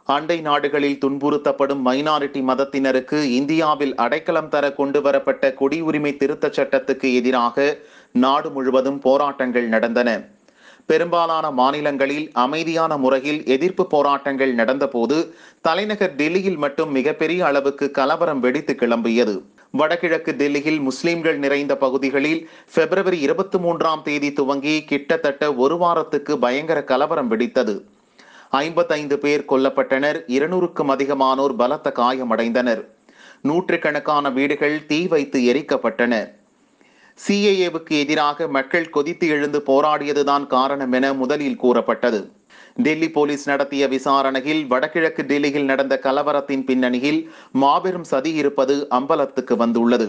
அண்டை நாடுகளில் துன்புறுத்தப்படும் மைனாரிட்டி மதத்தினருக்கு இந்தியாவில் அடைக்கலம் தர கொண்டு வரப்பட்ட குடியுரிமை திருத்தச் சட்டத்துக்கு எதிராக நாடு முழுவதும் போராட்டங்கள் நடந்தன பெரும்பாலான மாநிலங்களில் அமைதியான முறையில் எதிர்ப்பு போராட்டங்கள் நடந்தபோது தலைநகர் டெல்லியில் மட்டும் மிகப்பெரிய அளவுக்கு கலவரம் வெடித்து கிளம்பியது வடகிழக்கு டெல்லியில் முஸ்லிம்கள் நிறைந்த பகுதிகளில் பிப்ரவரி இருபத்தி மூன்றாம் தேதி துவங்கி கிட்டத்தட்ட ஒரு வாரத்துக்கு பயங்கர கலவரம் வெடித்தது ஐம்பத்தைந்து பேர் கொல்லப்பட்டனர் இருநூறுக்கும் அதிகமானோர் பலத்த காயமடைந்தனர் நூற்றுக்கணக்கான வீடுகள் தீ வைத்து எரிக்கப்பட்டன சிஏஏவுக்கு எதிராக மக்கள் கொதித்து எழுந்து போராடியதுதான் காரணம் என முதலில் கூறப்பட்டது டெல்லி போலீஸ் நடத்திய விசாரணையில் வடகிழக்கு டெல்லியில் நடந்த கலவரத்தின் பின்னணியில் மாபெரும் சதி இருப்பது அம்பலத்துக்கு வந்துள்ளது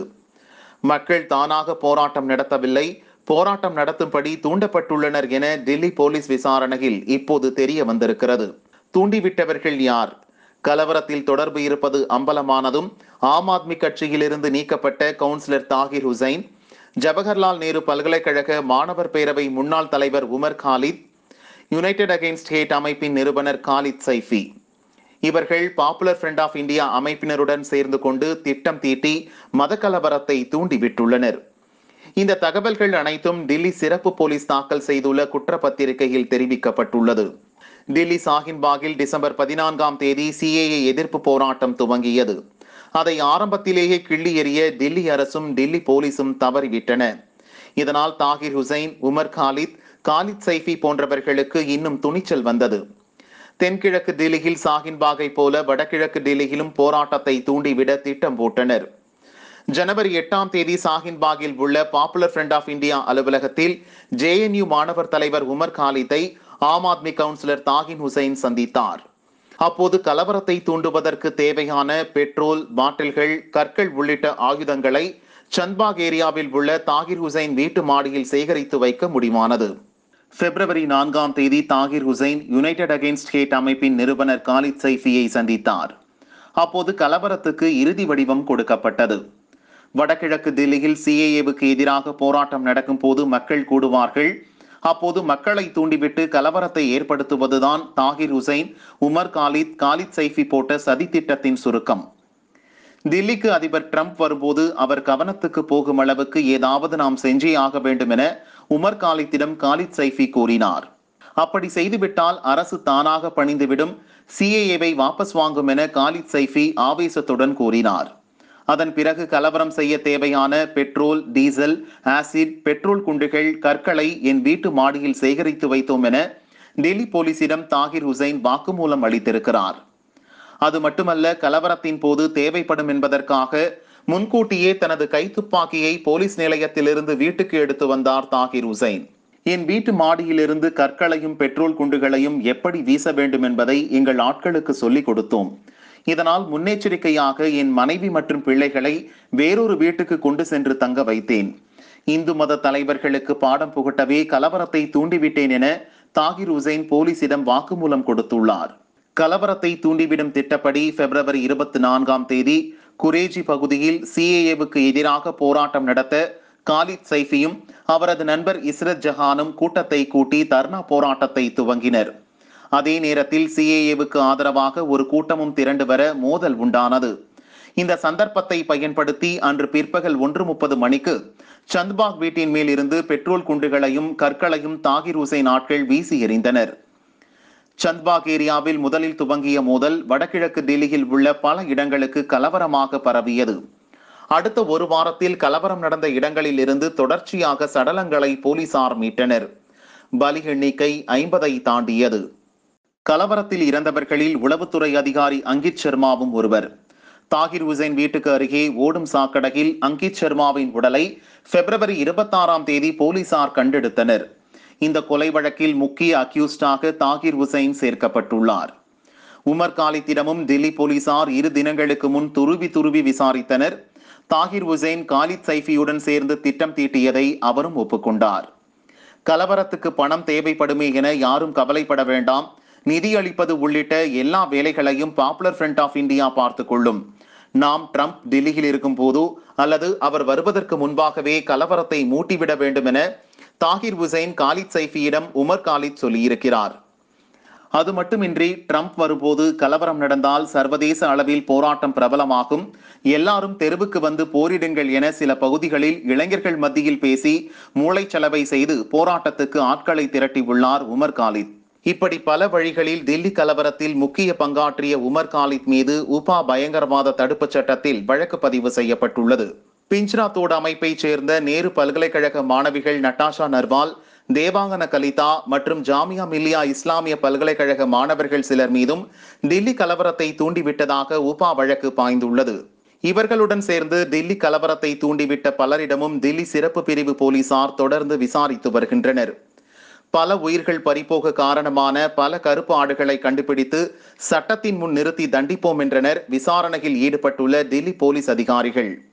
மக்கள் தானாக போராட்டம் நடத்தவில்லை போராட்டம் நடத்தும்படி தூண்டப்பட்டுள்ளனர் என டெல்லி போலீஸ் விசாரணையில் இப்போது தெரிய வந்திருக்கிறது தூண்டிவிட்டவர்கள் யார் கலவரத்தில் தொடர்பு இருப்பது அம்பலமானதும் ஆம் ஆத்மி கட்சியிலிருந்து நீக்கப்பட்ட கவுன்சிலர் தாகிர் ஹுசைன் ஜவஹர்லால் நேரு பல்கலைக்கழக மாணவர் பேரவை முன்னாள் தலைவர் Umar Khalid united against hate அமைப்பின் நிறுவனர் காலித் சைஃபி இவர்கள் பாப்புலர் ஃப்ரண்ட் ஆஃப் இந்தியா அமைப்பினருடன் சேர்ந்து கொண்டு திட்டம் தீட்டி மத கலவரத்தை தூண்டிவிட்டுள்ளனர் இந்த தகவல்கள் அனைத்தும் டில்லி சிறப்பு போலீஸ் தாக்கல் செய்துள்ள குற்றப்பத்திரிகையில் தெரிவிக்கப்பட்டுள்ளது டில்லி சாஹின்பாகில் டிசம்பர் பதினான்காம் தேதி சிஏஏ எதிர்ப்பு போராட்டம் துவங்கியது அதை ஆரம்பத்திலேயே கிள்ளி எறிய டில்லி அரசும் டில்லி போலீசும் தவறிவிட்டன இதனால் தாகிர் ஹுசைன் உமர் காலித் காலித் சைஃபி போன்றவர்களுக்கு இன்னும் துணிச்சல் வந்தது தென்கிழக்கு டெல்லியில் சாஹின்பாகை போல வடகிழக்கு டெல்லியிலும் போராட்டத்தை தூண்டிவிட திட்டம் போட்டனர் ஜனவரி எட்டாம் தேதி சாஹின்பாகில் உள்ள பாப்புலர் ஃப்ரண்ட் ஆஃப் இந்தியா அலுவலகத்தில் ஜேஎன்யூ மாணவர் தலைவர் உமர் காலித்தை ஆம் ஆத்மி கவுன்சிலர் தாகின் ஹுசைன் சந்தித்தார் அப்போது கலவரத்தை தூண்டுவதற்கு தேவையான பெட்ரோல் பாட்டில்கள் கற்கள் உள்ளிட்ட ஆயுதங்களை சந்த்பாக் ஏரியாவில் உள்ள தாகிர் ஹுசைன் வீட்டு மாடியில் சேகரித்து வைக்க முடிவானது பிப்ரவரி நான்காம் தேதி Tahir Hussain united against hate அமைப்பின் நிறுவனர் காலித் சைஃபியை சந்தித்தார் அப்போது கலவரத்துக்கு இறுதி வடிவம் கொடுக்கப்பட்டது வடகிழக்கு தில்லியில் சிஏஏவுக்கு எதிராக போராட்டம் நடக்கும் போது மக்கள் கூடுவார்கள் அப்போது மக்களை தூண்டிவிட்டு கலவரத்தை ஏற்படுத்துவதுதான் தாகிர் ஹுசைன் உமர் காலித் காலித் சைஃபி போட்ட சதி திட்டத்தின் சுருக்கம் தில்லிக்கு அதிபர் ட்ரம்ப் வரும்போது அவர் கவனத்துக்கு போகும் அளவுக்கு ஏதாவது நாம் செஞ்சே ஆக வேண்டும் என உமர் காலித்திடம் காலித் சைஃபி கூறினார் அப்படி செய்துவிட்டால் அரசு தானாக பணிந்துவிடும் சிஏஏவை வாபஸ் வாங்கும் என காலித் சைஃபி ஆவேசத்துடன் கூறினார் அதன் பிறகு கலவரம் செய்ய தேவையான பெட்ரோல் டீசல் ஆசிட் பெட்ரோல் குண்டுகள் கற்களை என் வீட்டு மாடியில் சேகரித்து வைத்தோம் என டெல்லி போலீசிடம் தாகிர் ஹுசைன் வாக்குமூலம் அளித்திருக்கிறார் அது மட்டுமல்ல கலவரத்தின் போது தேவைப்படும் என்பதற்காக முன்கூட்டியே தனது கைத்துப்பாக்கியை போலீஸ் நிலையத்திலிருந்து வீட்டுக்கு எடுத்து வந்தார் தாகிர் ஹுசைன் என் வீட்டு மாடியிலிருந்து கற்களையும் பெட்ரோல் குண்டுகளையும் எப்படி வீச வேண்டும் என்பதை எங்கள் ஆட்களுக்கு சொல்லிக் கொடுத்தோம் இதனால் முன்னெச்சரிக்கையாக என் மனைவி மற்றும் பிள்ளைகளை வேறொரு வீட்டுக்கு கொண்டு சென்று தங்க வைத்தேன் இந்து மத தலைவர்களுக்கு பாடம் புகட்டவே கலவரத்தை தூண்டிவிட்டேன் என தாகிர் ஹுசைன் போலீசிடம் வாக்குமூலம் கொடுத்துள்ளார் கலவரத்தை தூண்டிவிடும் திட்டப்படி பிப்ரவரி இருபத்தி நான்காம் தேதி குரேஜி பகுதியில் சிஏஏவுக்கு எதிராக போராட்டம் நடத்த காலித் சைஃபியும் அவரது நண்பர் இஸ்ரத் ஜஹானும் கூட்டத்தை கூட்டி தர்ணா போராட்டத்தை துவங்கினர் அதே நேரத்தில் சிஏஏவுக்கு ஆதரவாக ஒரு கூட்டமும் திரண்டு வர மோதல் உண்டானது இந்த சந்தர்ப்பத்தை பயன்படுத்தி அன்று பிற்பகல் ஒன்று முப்பது மணிக்கு சந்த்பாக் வீட்டின் மேல் இருந்து பெட்ரோல் குண்டுகளையும் கற்களையும் தாகிர் ஹுசைன் ஆட்கள் வீசி எறிந்தனர் சந்த்பாக் ஏரியாவில் முதலில் துவங்கிய மோதல் வடகிழக்கு டெல்லியில் உள்ள பல இடங்களுக்கு கலவரமாக பரவியது அடுத்த ஒரு வாரத்தில் கலவரம் நடந்த இடங்களில் இருந்து தொடர்ச்சியாக சடலங்களை போலீசார் மீட்டனர் பலி எண்ணிக்கை ஐம்பதை தாண்டியது கலவரத்தில் இறந்தவர்களில் உளவுத்துறை அதிகாரி அங்கித் சர்மாவும் ஒருவர் தாகிர் ஹுசைன் வீட்டுக்கு அருகே ஓடும் சாக்கடையில் அங்கித் சர்மாவின் உடலை பிப்ரவரி இருபத்தாறாம் தேதி போலீசார் கண்டெடுத்தனர் இந்த கொலை வழக்கில் முக்கிய அக்யூஸ்டாக தாகிர் ஹுசைன் சேர்க்கப்பட்டுள்ளார் உமர் காலித்திடமும் டெல்லி போலீசார் இரு தினங்களுக்கு முன் துருவி துருவி விசாரித்தனர் தாகிர் ஹுசைன் காலித் சைஃபியுடன் சேர்ந்து திட்டம் தீட்டியதை அவரும் ஒப்புக்கொண்டார் கலவரத்துக்கு பணம் தேவைப்படுமே என யாரும் கவலைப்பட வேண்டாம் நிதி அளிப்பது உள்ளிட்ட எல்லா வேலைகளையும் பாப்புலர் ஃப்ரண்ட் ஆஃப் இந்தியா பார்த்து கொள்ளும் நாம் ட்ரம்ப் டெல்லியில் இருக்கும் போதோ அல்லது அவர் வருவதற்கு முன்பாகவே கலவரத்தை மூட்டிவிட வேண்டும் என தாகிர் ஹுசைன் காலித் சைஃபியிடம் உமர் காலித் சொல்லியிருக்கிறார் அது மட்டுமின்றி ட்ரம்ப் வரும்போது கலவரம் நடந்தால் சர்வதேச அளவில் போராட்டம் பிரபலமாகும் எல்லாரும் தெருவுக்கு வந்து போரிடுங்கள் என சில பகுதிகளில் இளைஞர்கள் மத்தியில் பேசி மூளைச்சலவை செய்து போராட்டத்துக்கு ஆட்களை திரட்டியுள்ளார் உமர் காலித் இப்படி பல வழிகளில் தில்லி கலவரத்தில் முக்கிய பங்காற்றிய உமர் காலித் மீது உபா பயங்கரவாத தடுப்புச் சட்டத்தில் வழக்கு பதிவு செய்யப்பட்டுள்ளது பிஞ்ச்ரா தோடு அமைப்பைச் சேர்ந்த நேரு பல்கலைக்கழக மாணவிகள் நட்டாஷா நர்வால் தேவாங்கன கலிதா மற்றும் ஜாமியா மில்லியா இஸ்லாமிய பல்கலைக்கழக மாணவர்கள் சிலர் மீதும் தில்லி கலவரத்தை தூண்டிவிட்டதாக உபா வழக்கு பாய்ந்துள்ளது இவர்களுடன் சேர்ந்து தில்லி கலவரத்தை தூண்டிவிட்ட பலரிடமும் தில்லி சிறப்பு பிரிவு போலீசார் தொடர்ந்து விசாரித்து வருகின்றனர் பல உயிர்கள் பறிபோக காரணமான பல கருப்பு ஆடுகளை கண்டுபிடித்து சட்டத்தின் முன் நிறுத்தி தண்டிப்போம் என்றனர் விசாரணையில் ஈடுபட்டுள்ள தில்லி போலீஸ் அதிகாரிகள்